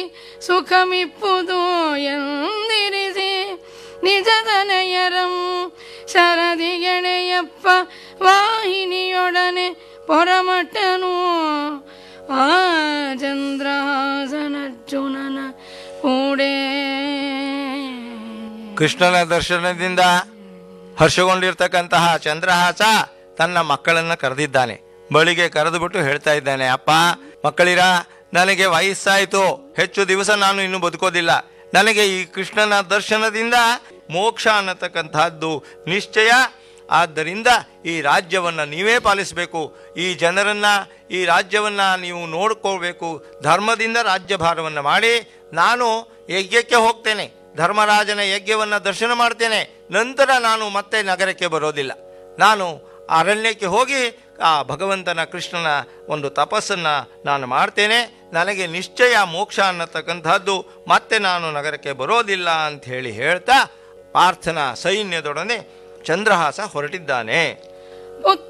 ಸುಖಮಿಪ್ಪುದು ಎಂದಿರಿಸಿ ನಿಜದನೆಯರಂ ಶರದಿಗೆಣೆಯಪ್ಪ ವಾಹಿನಿಯೊಡನೆ ಪೊರಮಟ್ಟನು ಆ ಚಂದ್ರಹಾಸನರ್ಜುನನ ಕೂಡೇ ಕೃಷ್ಣನ ದರ್ಶನದಿಂದ ಹರ್ಷಗೊಂಡಿರ್ತಕ್ಕಂತಹ ಚಂದ್ರಹಾಸ ತನ್ನ ಮಕ್ಕಳನ್ನ ಕರೆದಿದ್ದಾನೆ ಬಳಿಗೆ ಕರೆದುಬಿಟ್ಟು ಹೇಳ್ತಾ ಇದ್ದಾನೆ ಅಪ್ಪ ಮಕ್ಕಳಿರ ನನಗೆ ವಯಸ್ಸಾಯಿತು ಹೆಚ್ಚು ದಿವಸ ನಾನು ಇನ್ನು ಬದುಕೋದಿಲ್ಲ ನನಗೆ ಈ ಕೃಷ್ಣನ ದರ್ಶನದಿಂದ ಮೋಕ್ಷ ಅನ್ನತಕ್ಕಂತಹದ್ದು ನಿಶ್ಚಯ ಆದ್ದರಿಂದ ಈ ರಾಜ್ಯವನ್ನ ನೀವೇ ಪಾಲಿಸಬೇಕು ಈ ಜನರನ್ನ ಈ ರಾಜ್ಯವನ್ನ ನೀವು ನೋಡ್ಕೊಳ್ಬೇಕು ಧರ್ಮದಿಂದ ರಾಜ್ಯಭಾರವನ್ನು ಮಾಡಿ ನಾನು ಯಜ್ಞಕ್ಕೆ ಹೋಗ್ತೇನೆ ಧರ್ಮರಾಜನ ಯಜ್ಞವನ್ನು ದರ್ಶನ ಮಾಡ್ತೇನೆ ನಂತರ ನಾನು ಮತ್ತೆ ನಗರಕ್ಕೆ ಬರೋದಿಲ್ಲ ನಾನು ಅರಣ್ಯಕ್ಕೆ ಹೋಗಿ ಆ ಭಗವಂತನ ಕೃಷ್ಣನ ಒಂದು ತಪಸ್ಸನ್ನು ನಾನು ಮಾಡ್ತೇನೆ ನನಗೆ ನಿಶ್ಚಯ ಮೋಕ್ಷ ಅನ್ನತಕ್ಕಂಥದ್ದು ಮತ್ತೆ ನಾನು ನಗರಕ್ಕೆ ಬರೋದಿಲ್ಲ ಅಂತ ಹೇಳಿ ಹೇಳ್ತಾ ಪಾರ್ಥನ ಸೈನ್ಯದೊಡನೆ ಚಂದ್ರಹಾಸ ಹೊರಟಿದ್ದಾನೆ ಪುತ್ರ